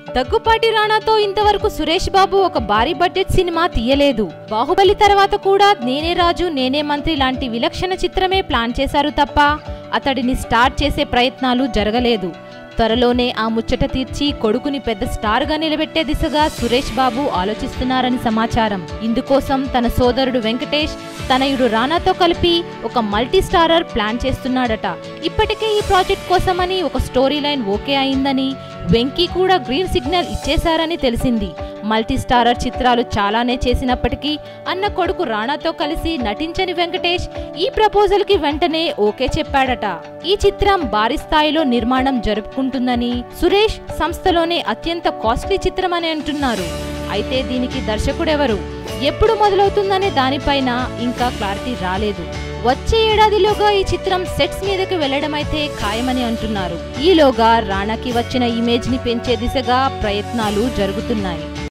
దగ్గుపాటి రాణాతో ఇంతవరకు సురేష్ బాబు ఒక భారీ బడ్జెట్ సినిమా తీయలేదు బాహుబలి తర్వాత కూడా నేనే రాజు నేనే మంత్రి లాంటి విలక్షణ చిత్రమే ప్లాన్ చేశారు తప్ప అతడిని స్టార్ట్ చేసే ప్రయత్నాలు జరగలేదు త్వరలోనే ఆ ముచ్చట తీర్చి కొడుకుని పెద్ద స్టార్ గా నిలబెట్టే దిశగా సురేష్ బాబు ఆలోచిస్తున్నారని సమాచారం ఇందుకోసం తన సోదరుడు వెంకటేష్ తనయుడు రానాతో కలిపి ఒక మల్టీ స్టారర్ ప్లాన్ చేస్తున్నాడట ఇప్పటికే ఈ ప్రాజెక్ట్ కోసమని ఒక స్టోరీ లైన్ ఓకే అయిందని వెంకీ కూడా గ్రీన్ సిగ్నల్ ఇచ్చేశారని తెలిసింది మల్టీ స్టారర్ చిత్రాలు చాలానే చేసినప్పటికీ అన్న కొడుకు రాణాతో కలిసి నటించని వెంకటేష్ ఈ ప్రపోజల్ కి వెంటనే ఓకే చెప్పాడట ఈ చిత్రం భారీ స్థాయిలో నిర్మాణం జరుపుకుంటుందని సురేష్ సంస్థలోనే అత్యంత కాస్ట్లీ చిత్రం అని అంటున్నారు అయితే దీనికి దర్శకుడెవరు ఎప్పుడు మొదలవుతుందనే దానిపైన ఇంకా క్లారిటీ రాలేదు వచ్చే ఏడాదిలోగా ఈ చిత్రం సెట్స్ మీదకి వెళ్లడం అయితే ఖాయమని అంటున్నారు ఈలోగా రాణాకి వచ్చిన ఇమేజ్ ని పెంచే దిశగా ప్రయత్నాలు జరుగుతున్నాయి